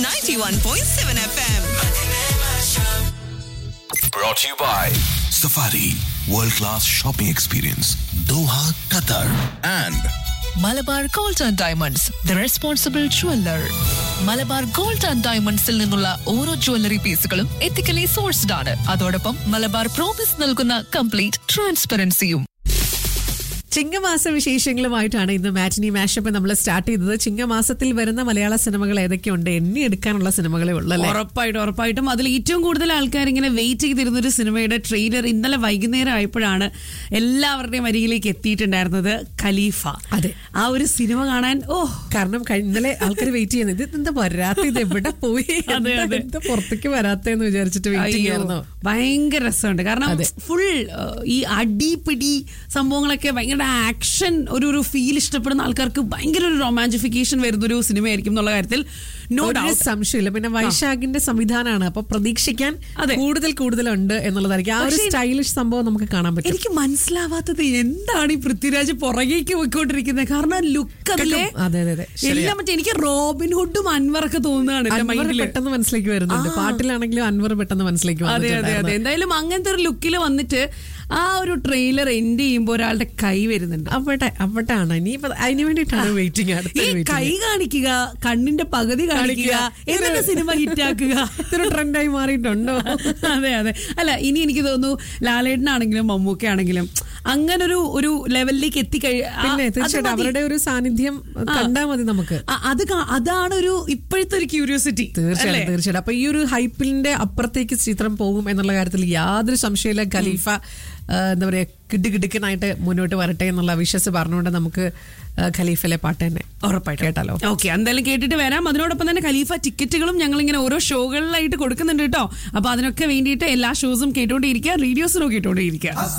91.7 FM. Brought to you by Safari World Class Shopping Experience Doha, Qatar and Malabar gold and diamonds the responsible jeweller Malabar gold and ഡയമണ്ട്സിൽ നിന്നുള്ള ഓരോ jewellery പീസുകളും ethically sourced ആണ് അതോടൊപ്പം Malabar promise നൽകുന്ന complete ട്രാൻസ്പെറൻസിയും ചിങ്ങമാസ വിശേഷങ്ങളുമായിട്ടാണ് ഇന്ന് മാറ്റിനി മാഷപ്പ് നമ്മൾ സ്റ്റാർട്ട് ചെയ്തത് ചിങ്ങമാസത്തിൽ വരുന്ന മലയാള സിനിമകൾ ഏതൊക്കെയുണ്ട് എണ്ണി എടുക്കാനുള്ള സിനിമകളേ ഉള്ളല്ലേ ഉറപ്പായിട്ടും ഉറപ്പായിട്ടും അതിൽ ഏറ്റവും കൂടുതൽ ആൾക്കാർ ഇങ്ങനെ വെയിറ്റ് ചെയ്തിരുന്ന ഒരു സിനിമയുടെ ട്രെയിലർ ഇന്നലെ വൈകുന്നേരം ആയപ്പോഴാണ് എല്ലാവരുടെയും അരികിലേക്ക് എത്തിയിട്ടുണ്ടായിരുന്നത് ഖലീഫ അതെ. ആ ഒരു സിനിമ കാണാൻ ഓ കാരണം കഴിഞ്ഞ- ഇന്നലെ ആൾക്കാർ വെയിറ്റ് ചെയ്യുന്നത് ഇത് എന്താ വരാത്ത ഇത് എവിടെ പോയി അതെ, എന്താ- അതെ. എന്താ പുറത്തേക്ക് വരാത്തെന്ന് വിചാരിച്ചിട്ട് വെയിറ്റ് അയ്യോ, ചെയ്യായിരുന്നു ഭയങ്കര രസമുണ്ട് കാരണം അതെ. ഫുൾ ഈ അടിപിടി സംഭവങ്ങളൊക്കെ ഭയങ്കര ആക്ഷൻ ഒരു ഒരു ഫീൽ ഇഷ്ടപ്പെടുന്ന ആൾക്കാർക്ക് ഭയങ്കര ഒരു റൊമാൻറ്റിഫിക്കേഷൻ വരുന്ന ഒരു സിനിമയായിരിക്കും എന്നുള്ള കാര്യത്തിൽ നോ ഒരു ഡൗട്ട് സംശയമില്ല പിന്നെ വൈശാഖിന്റെ സംവിധാനമാണ് അപ്പൊ പ്രതീക്ഷിക്കാൻ അതെ. കൂടുതൽ കൂടുതലുണ്ട് എന്നുള്ളതായിരിക്കും ആ ഒരു പക്ഷേ- സ്റ്റൈലിഷ് സംഭവം നമുക്ക് കാണാൻ പറ്റും എനിക്ക് മനസ്സിലാവാത്തത് എന്താണ് ഈ പൃഥ്വിരാജ് പുറകേക്ക് പോയിക്കൊണ്ടിരിക്കുന്നത് കാരണം ലുക്ക് അതിലെ അതെ, അതെ, അതെ. ശരിയാ. എല്ലാം മറ്റേ എനിക്ക് റോബിൻ ഹുഡും അൻവറൊക്കെ തോന്നുകയാണ് എന്റെ അൻവർ മൈൻഡില് പെട്ടെന്ന് മനസ്സിലേക്ക് വരുന്നുണ്ട് ആ. പാട്ടിലാണെങ്കിലും അൻവർ പെട്ടെന്ന് മനസ്സിലേക്ക് അതെ അതെ അതെ വന്നിട്ടുണ്ടായിരുന്നു. എന്തായാലും അങ്ങനത്തെ ഒരു ലുക്കിൽ വന്നിട്ട് ആ ഒരു ട്രെയിലർ എൻഡ് ചെയ്യുമ്പോൾ ഒരാളുടെ കൈ വരുന്നുണ്ട് അവിടെ അവിടാണ് ഇനിയിപ്പോ അതിന് വേണ്ടിയിട്ടാണ് വെയിറ്റിംഗ് അടുത്ത ഈ കൈ കാണിക്കുക കണ്ണിന്റെ പകുതി കാണിക്കുക കാണിക്കുക. എന്നിട്ട് സിനിമ ഹിറ്റാക്കുക ഇതൊരു ട്രെൻഡായി മാറിയിട്ടുണ്ടോ അതെ അതെ അല്ല ഇനി എനിക്ക് തോന്നുന്നു ലാലേട്ടനാണെങ്കിലും മമ്മൂക്കയാണെങ്കിലും അങ്ങനെ ഒരു ഒരു ലെവലിലേക്ക് എത്തിക്കഴി ആ- പിന്നെ അത് തീർച്ചയായിട്ടും മതി. അവരുടെ ഒരു സാന്നിധ്യം കണ്ടാ മതി നമുക്ക് ആ, അത് കാ- അതാണ് ഒരു ഇപ്പോഴത്തെ ഒരു ക്യൂരിയോസിറ്റി തീർച്ചയായിട്ടും തീർച്ചയായിട്ടും അപ്പൊ ഈ ഒരു ഹൈപ്പിന്റെ അപ്പുറത്തേക്ക് ചിത്രം പോകും എന്നുള്ള കാര്യത്തിൽ യാതൊരു സംശയമില്ല ഖലീഫ ആ, എന്താ പറയാ കിടുകിടുക്കനായിട്ട് മുന്നോട്ട് വരട്ടെ എന്നുള്ള വിശ്വസ് പറഞ്ഞുകൊണ്ട് നമുക്ക് ആ, ഖലീഫിലെ പാട്ട് തന്നെ ഉറപ്പായിട്ട് കേട്ടാലോ ഓക്കെ എന്തായാലും കേട്ടിട്ട് വരാം അതിനോടൊപ്പം തന്നെ ഖലീഫ ടിക്കറ്റുകളും ഞങ്ങൾ ഇങ്ങനെ ഓരോ ഷോകളിലായിട്ട് കൊടുക്കുന്നുണ്ട് കേട്ടോ അപ്പൊ അതിനൊക്കെ വേണ്ടിയിട്ട് എല്ലാ ഷോസും കേട്ടോണ്ടിരിക്കുക റേഡിയോസിനും കേട്ടോണ്ടിരിക്കുക